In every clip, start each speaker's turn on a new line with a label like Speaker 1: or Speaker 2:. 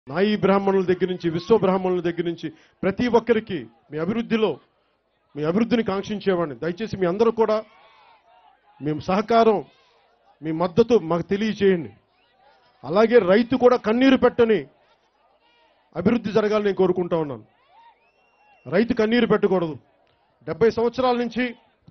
Speaker 1: నాయి బ్రాహ్మణుల దగ్గర నుంచి విశ్వ బ్రాహ్మణుల దగ్గర నుంచి ప్రతి ఒక్కరికి మీ అభివృద్ధిలో మీ అభివృద్ధిని కాంక్షించేవాడిని దయచేసి మీ అందరూ కూడా మేము సహకారం మీ మద్దతు మాకు తెలియచేయండి అలాగే రైతు కూడా కన్నీరు పెట్టని అభివృద్ధి జరగాలని నేను కోరుకుంటా ఉన్నాను రైతు కన్నీరు పెట్టకూడదు డెబ్బై సంవత్సరాల నుంచి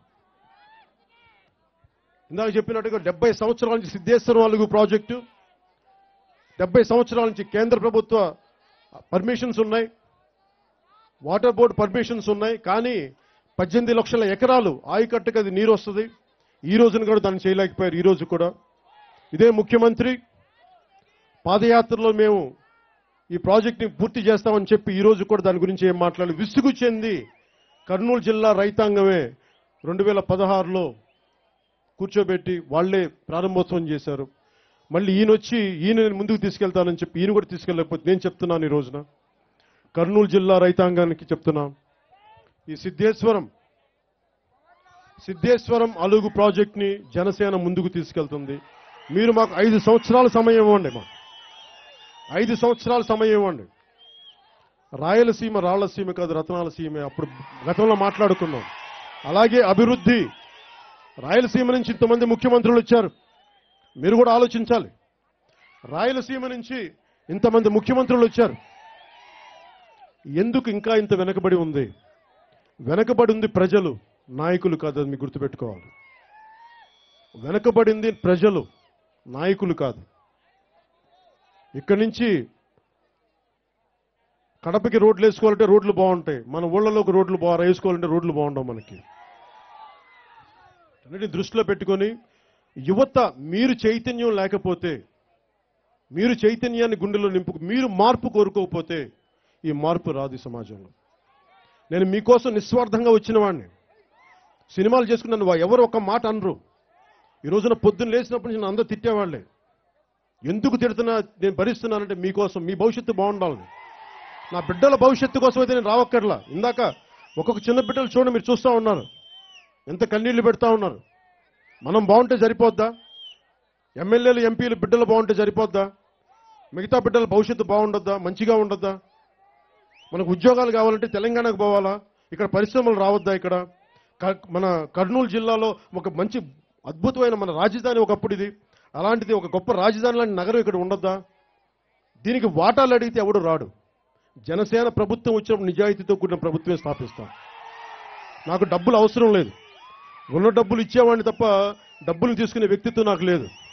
Speaker 1: ఇందాక చెప్పినట్టుగా డెబ్బై సంవత్సరాల నుంచి సిద్ధేశ్వరం అలుగు ప్రాజెక్టు డెబ్బై సంవత్సరాల నుంచి కేంద్ర ప్రభుత్వ పర్మిషన్స్ ఉన్నాయి వాటర్ బోర్డు పర్మిషన్స్ ఉన్నాయి కానీ పద్దెనిమిది లక్షల ఎకరాలు ఆయకట్టుకు అది నీరు వస్తుంది ఈ రోజున కూడా దాన్ని చేయలేకపోయారు ఈ రోజు కూడా ఇదే ముఖ్యమంత్రి పాదయాత్రలో మేము ఈ ప్రాజెక్ట్ని పూర్తి చేస్తామని చెప్పి ఈ రోజు కూడా దాని గురించి ఏం మాట్లాడాలి విసుగు చెంది కర్నూలు జిల్లా రైతాంగమే రెండు వేల పదహారులో కూర్చోబెట్టి వాళ్లే ప్రారంభోత్సవం చేశారు మళ్ళీ ఈయన వచ్చి ఈయన నేను ముందుకు తీసుకెళ్తానని చెప్పి ఈయన కూడా తీసుకెళ్ళకపోతే నేను చెప్తున్నాను ఈ రోజున కర్నూలు జిల్లా రైతాంగానికి చెప్తున్నా ఈ సిద్ధేశ్వరం సిద్ధేశ్వరం అలుగు ప్రాజెక్ట్ని జనసేన ముందుకు తీసుకెళ్తుంది మీరు మాకు ఐదు సంవత్సరాల సమయం ఇవ్వండి మాకు ఐదు సంవత్సరాల సమయం ఇవ్వండి రాయలసీమ రాళ్లసీమ కాదు రత్నాల సీమ అప్పుడు గతంలో మాట్లాడుకున్నాం అలాగే అభివృద్ధి రాయలసీమ నుంచి ఇంతమంది ముఖ్యమంత్రులు వచ్చారు మీరు కూడా ఆలోచించాలి రాయలసీమ నుంచి ఇంతమంది ముఖ్యమంత్రులు వచ్చారు ఎందుకు ఇంకా ఇంత వెనకబడి ఉంది వెనకబడి ఉంది ప్రజలు నాయకులు కాదు అది మీకు గుర్తుపెట్టుకోవాలి వెనకబడింది ప్రజలు నాయకులు కాదు ఇక్కడి నుంచి కడపకి రోడ్లు వేసుకోవాలంటే రోడ్లు బాగుంటాయి మన ఊళ్ళలోకి రోడ్లు బాగా వేసుకోవాలంటే రోడ్లు బాగుండవు మనకి అన్నిటిని దృష్టిలో పెట్టుకొని యువత మీరు చైతన్యం లేకపోతే మీరు చైతన్యాన్ని గుండెలో నింపు మీరు మార్పు కోరుకోకపోతే ఈ మార్పు రాదు ఈ సమాజంలో నేను మీకోసం నిస్వార్థంగా వచ్చిన వాడిని సినిమాలు చేసుకుని నన్ను వా- ఎవరు ఒక మాట అనరు ఈ రోజున పొద్దున్న లేచినప్పటి నుంచి నన్ను అందరూ తిట్టేవాళ్లే ఎందుకు తిడుతున్నా నేను భరిస్తున్నానంటే మీకోసం మీ భవిష్యత్తు బాగుండాలని నా బిడ్డల భవిష్యత్తు కోసం అయితే నేను రావక్కర్లా ఇందాక ఒక్కొక్క చిన్న బిడ్డలు చూడండి మీరు చూస్తూ ఉన్నారు ఎంత కన్నీళ్లు పెడతా ఉన్నారు మనం బాగుంటే సరిపోద్దా ఎమ్మెల్యేలు ఎంపీలు బిడ్డలు బాగుంటే సరిపోద్దా మిగతా బిడ్డల భవిష్యత్తు బాగుండొద్దా మంచిగా ఉండొద్దా మనకు ఉద్యోగాలు కావాలంటే తెలంగాణకు పోవాలా ఇక్కడ పరిశ్రమలు రావద్దా ఇక్కడ క- మన కర్నూలు జిల్లాలో ఒక మంచి అద్భుతమైన మన రాజధాని ఒకప్పుడు ఇది అలాంటిది ఒక గొప్ప రాజధాని లాంటి నగరం ఇక్కడ ఉండొద్దా దీనికి వాటాలు అడిగితే ఎవడు రాడు జనసేన ప్రభుత్వం వచ్చినప్పుడు నిజాయితీతో కూడిన ప్రభుత్వమే స్థాపిస్తాం నాకు డబ్బులు అవసరం లేదు ఉన్న డబ్బులు ఇచ్చేవాడిని తప్ప డబ్బులు తీసుకునే వ్యక్తిత్వం నాకు లేదు